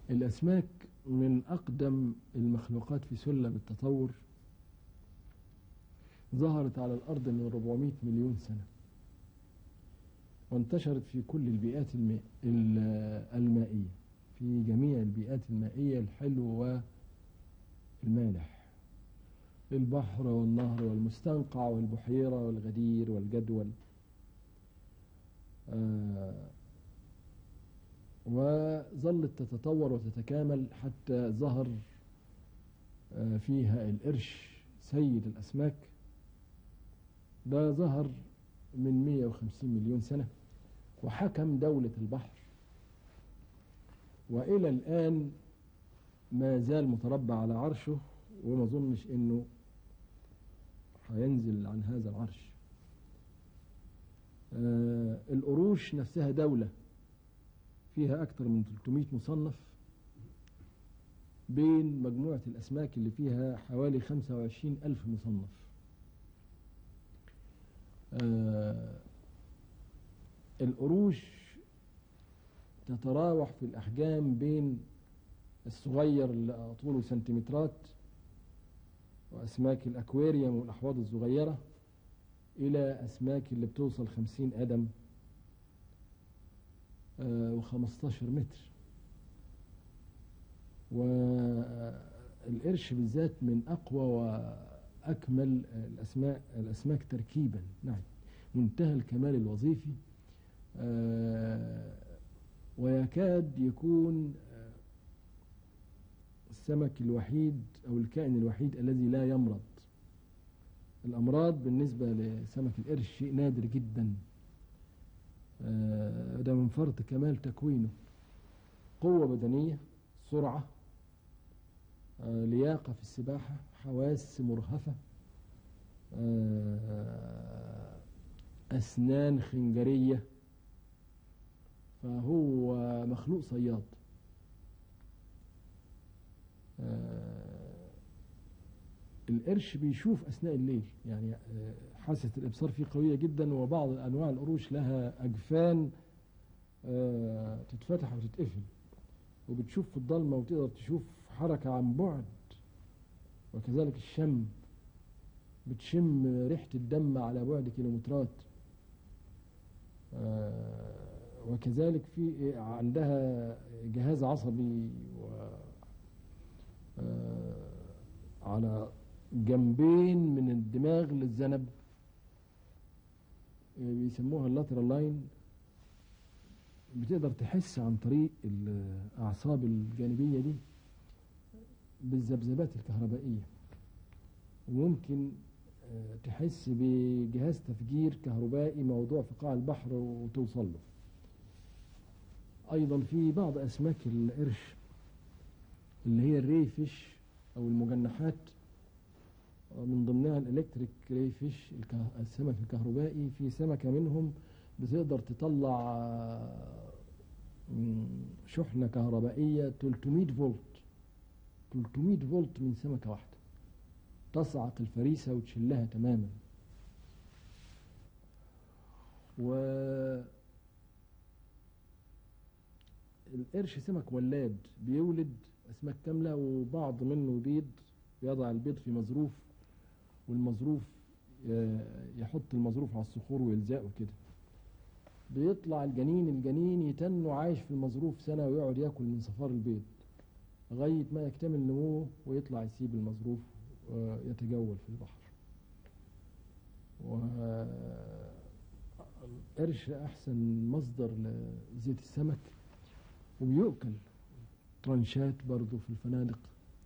الأسماك من أقدم المخلوقات في سلم التطور ظهرت على الأرض من 400 مليون سنة وانتشرت في كل البيئات الماء المائية في جميع البيئات المائية الحلو والمالح البحر والنهر والمستنقع والبحيرة والغدير والجدول آه وظلت تتطور وتتكامل حتى ظهر آه فيها القرش سيد الأسماك ده ظهر من 150 مليون سنة وحكم دولة البحر وإلى الآن ما زال متربع على عرشه وما اظنش انه هينزل عن هذا العرش آه القروش نفسها دولة فيها أكثر من 300 مصنف بين مجموعة الأسماك اللي فيها حوالي 25 ألف مصنف آه القروش تتراوح في الأحجام بين الصغير اللي طوله سنتيمترات وأسماك الأكواريوم والأحواض الصغيرة إلى أسماك اللي بتوصل خمسين قدم وخمستاشر متر والقرش بالذات من أقوى وأكمل الأسماك, الأسماك تركيبا نعم منتهى الكمال الوظيفي ويكاد يكون السمك الوحيد أو الكائن الوحيد الذي لا يمرض الأمراض بالنسبة لسمك القرش شيء نادر جدا ده من فرط كمال تكوينه قوة بدنية سرعة لياقة في السباحة حواس مرهفة أسنان خنجرية فهو مخلوق صياد القرش بيشوف أثناء الليل يعني حاسة الإبصار فيه قوية جدا وبعض أنواع القروش لها أجفان تتفتح وتتقفل وبتشوف في الضلمة وتقدر تشوف حركة عن بعد وكذلك الشم بتشم ريحة الدم على بعد كيلومترات وكذلك في عندها جهاز عصبي و على جنبين من الدماغ للذنب بيسموها اللاترال لاين بتقدر تحس عن طريق الأعصاب الجانبية دي بالذبذبات الكهربائية وممكن تحس بجهاز تفجير كهربائي موضوع في قاع البحر وتوصل له أيضا في بعض أسماك القرش اللي هي الريفش أو المجنحات من ضمنها الإلكتريك ريفش السمك الكهربائي في سمكة منهم بتقدر تطلع شحنة كهربائية 300 فولت 300 فولت من سمكة واحدة تصعق الفريسة وتشلها تماما و القرش سمك ولاد بيولد أسماك كاملة وبعض منه بيض يضع البيض في مظروف والمظروف يحط المظروف على الصخور ويلزقه كده بيطلع الجنين الجنين يتن عايش في المظروف سنة ويقعد ياكل من صفار البيض لغاية ما يكتمل نموه ويطلع يسيب المظروف ويتجول في البحر والقرش أحسن مصدر لزيت السمك وبيؤكل ترانشات برضه في الفنادق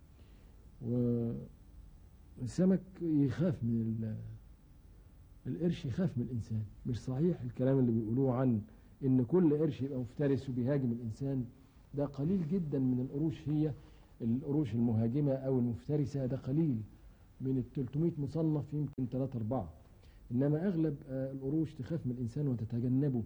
والسمك يخاف من القرش يخاف من الإنسان مش صحيح الكلام اللي بيقولوه عن إن كل قرش يبقى مفترس وبيهاجم الإنسان ده قليل جدا من القروش هي القروش المهاجمة أو المفترسة ده قليل من ال 300 مصنف يمكن 3 4 إنما أغلب القروش تخاف من الإنسان وتتجنبه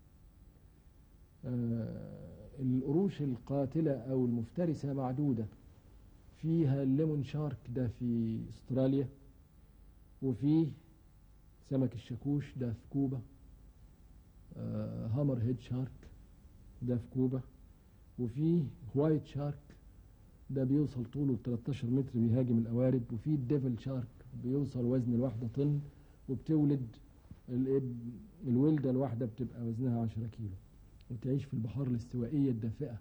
القروش القاتلة أو المفترسة معدودة فيها الليمون شارك ده في استراليا وفيه سمك الشاكوش ده في كوبا هامر هيد شارك ده في كوبا وفي وايت شارك ده بيوصل طوله 13 متر بيهاجم القوارب وفي الديفل شارك بيوصل وزن الواحدة طن وبتولد ال- الولدة الواحدة بتبقى وزنها 10 كيلو وتعيش في البحار الاستوائية الدافئة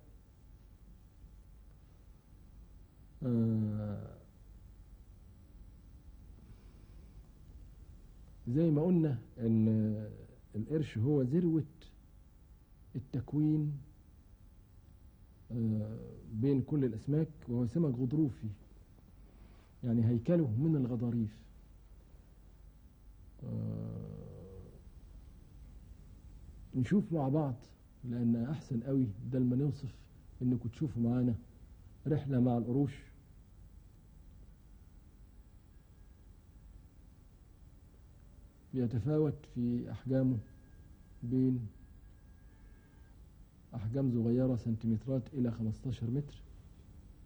آه زي ما قلنا ان القرش هو ذروة التكوين آه، بين كل الأسماك وهو سمك غضروفي يعني هيكله من الغضاريف آه، نشوف مع بعض لأن أحسن قوي ده لما نوصف إنكم تشوفوا معانا رحلة مع القروش بيتفاوت في أحجامه بين أحجام صغيرة سنتيمترات إلى 15 متر